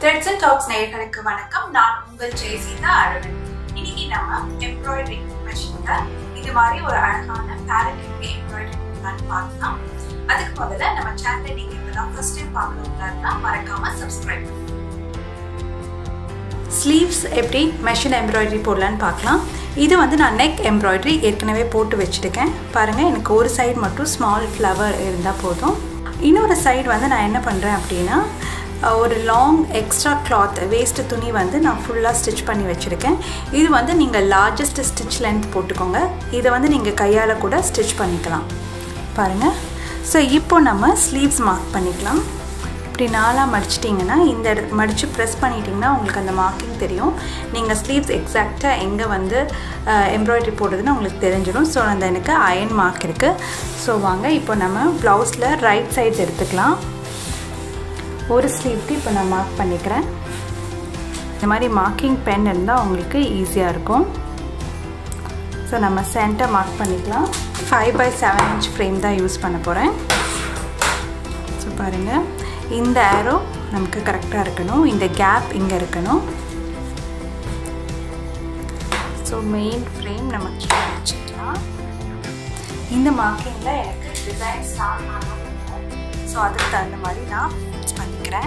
threads and tax நேயர்களுக்கு வணக்கம் நான் உங்கள் ஜெயசீதா அழகன் இன்னைக்கு நம்ம எம்ப்ராய்டரி மிஷின்ல இது மாதிரி ஒரு அழகான பேரட்டிக்கு எம்ப்ராய்டரி பண்ணலான்னு பார்க்கலாம் அதுக்கு முதல்ல நம்ம சேனலை நீங்க இப்பதான் ஃபர்ஸ்ட் டைம் பார்க்கணும்னா மறக்காம சப்ஸ்கிரைப் ஸ்லீவ்ஸ் எப்படி மெஷின் எம்ப்ராய்டரி போடலான்னு பார்க்கலாம் இது வந்து நான் நெக் எம்ப்ராய்டரி ஏற்கனவே போட்டு வச்சுருக்கேன் பாருங்கள் எனக்கு ஒரு சைடு மட்டும் ஸ்மால் ஃப்ளவர் இருந்தால் போதும் இன்னொரு சைடு வந்து நான் என்ன பண்ணுறேன் அப்படின்னா ஒரு லாங் எக்ஸ்ட்ரா கிளாத் வேஸ்ட்டு துணி வந்து நான் ஃபுல்லாக ஸ்டிச் பண்ணி வச்சுருக்கேன் இது வந்து நீங்கள் லார்ஜஸ்ட் ஸ்டிச் லென்த் போட்டுக்கோங்க இதை வந்து நீங்கள் கையால் கூட ஸ்டிச் பண்ணிக்கலாம் பாருங்கள் ஸோ இப்போ நம்ம ஸ்லீவ்ஸ் மார்க் பண்ணிக்கலாம் இப்படி நாளாக மடிச்சிட்டிங்கன்னா இந்த மடித்து ப்ரெஸ் பண்ணிட்டிங்கன்னா உங்களுக்கு அந்த மார்க்கிங் தெரியும் நீங்கள் ஸ்லீவ்ஸ் எக்ஸாக்டாக எங்கே வந்து எம்ப்ராய்டரி போடுறதுன்னு உங்களுக்கு தெரிஞ்சிடும் ஸோ அந்த எனக்கு அயன் மார்க் இருக்குது ஸோ வாங்க இப்போ நம்ம ப்ளவுஸில் ரைட் சைட்ஸ் எடுத்துக்கலாம் ஒரு ஸ்லீவ்க்கு இப்போ நான் மார்க் பண்ணிக்கிறேன் இந்த மாதிரி மார்க்கிங் பென் இருந்தால் உங்களுக்கு ஈஸியாக இருக்கும் ஸோ நம்ம சென்டர் மார்க் பண்ணிக்கலாம் five by seven inch frame தான் யூஸ் பண்ண போகிறேன் ஸோ பாருங்கள் இந்த ஏரோ நமக்கு கரெக்டாக இருக்கணும் இந்த கேப் இங்கே இருக்கணும் ஸோ மெயின் ஃப்ரேம் நம்ம கீழே வச்சுக்கலாம் இந்த மார்க்கிங்கில் எனக்கு டிசைன் ஸ்டார்ட் ஆகணும் ஸோ அதுக்கு தகுந்த மாதிரி நான் ஃபிக்ஸ் பண்ணிக்கிறேன்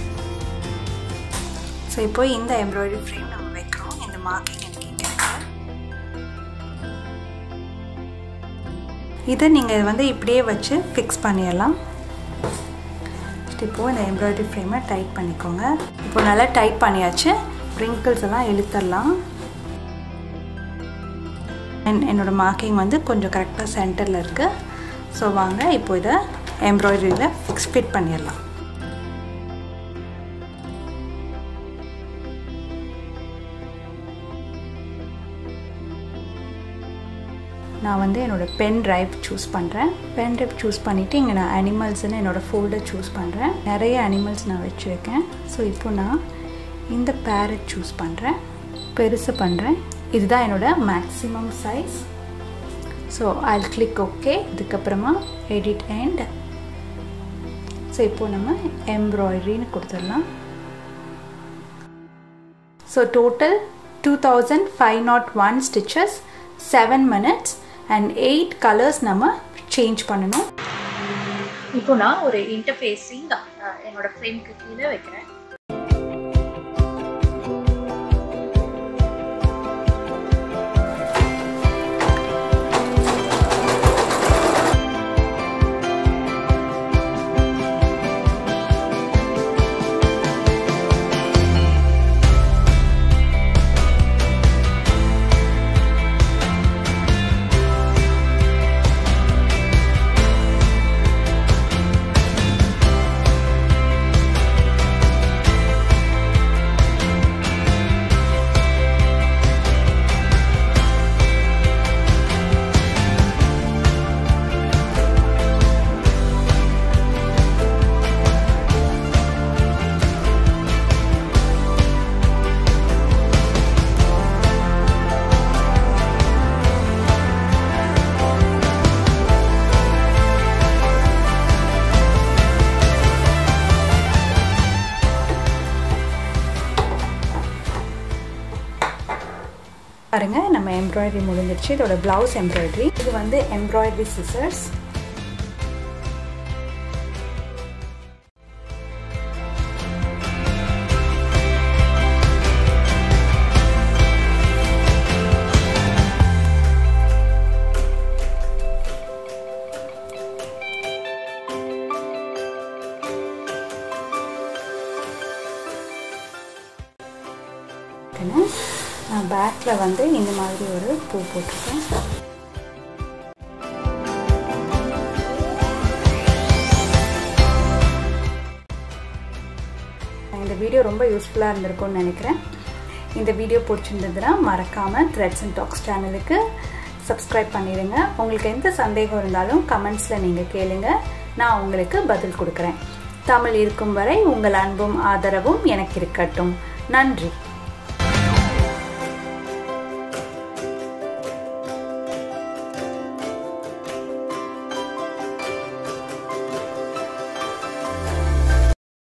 ஸோ இப்போ இந்த எம்ப்ராய்டரி ஃப்ரேம் நம்ம வைக்கிறோம் இந்த மார்க்கிங் எனக்கு இங்கே இருக்குது இதை நீங்கள் வந்து இப்படியே வச்சு ஃபிக்ஸ் பண்ணிடலாம் இப்போது இந்த எம்ப்ராய்டரி ஃப்ரேமை டைட் பண்ணிக்கோங்க இப்போ நல்லா டைட் பண்ணியாச்சு ரிங்கிள்ஸ் எல்லாம் இழுத்துடலாம் என்னோடய மார்க்கிங் வந்து கொஞ்சம் கரெக்டாக சென்டரில் இருக்குது ஸோ வாங்க இப்போ இதை எம்ப்ராய்டரியில் ஃபிக்ஸ் ஃபிட் பண்ணிடலாம் நான் வந்து என்னோடய பென் ட்ரைவ் சூஸ் பண்ணுறேன் பென் ட்ரைவ் சூஸ் பண்ணிவிட்டு இங்கே நான் அனிமல்ஸ்னு என்னோடய ஃபோல்டர் சூஸ் பண்ணுறேன் நிறைய அனிமல்ஸ் நான் வச்சுருக்கேன் ஸோ இப்போ நான் இந்த பேரட் சூஸ் பண்ணுறேன் பெருசு பண்ணுறேன் இதுதான் என்னோடய maximum size so I click okay இதுக்கப்புறமா எடிட் அண்ட் ஸோ இப்போது நம்ம எம்ப்ராய்டரின்னு கொடுத்துடலாம் so total two thousand five nought one stitches seven minutes and eight colours நம்ம சேஞ்ச் பண்ணணும் இப்போ நான் ஒரு இன்டர்ஃபேஸிங் என்னோட ஃப்ரேம்க்கு கீழே வைக்கிறேன் பாருங்க நம்ம எம்ப்ராய்டரி முடிஞ்சிருச்சு இதோட பிளவுஸ் எம்ப்ராய்டரி இது வந்து எம்ப்ராய்டரி சிசர்ஸ் நான் பேக்கில் வந்து இந்த மாதிரி ஒரு பூ போட்டிருக்கேன் இந்த வீடியோ ரொம்ப யூஸ்ஃபுல்லாக இருந்திருக்கும்னு நினைக்கிறேன் இந்த வீடியோ பிடிச்சிருந்ததுன்னா மறக்காமல் த்ரெட்ஸ் அண்ட் டாக்ஸ் சேனலுக்கு சப்ஸ்கிரைப் பண்ணிடுங்க உங்களுக்கு எந்த சந்தேகம் இருந்தாலும் கமெண்ட்ஸில் நீங்கள் கேளுங்க நான் உங்களுக்கு பதில் கொடுக்குறேன் தமிழ் இருக்கும் வரை உங்கள் அன்பும் ஆதரவும் எனக்கு இருக்கட்டும் நன்றி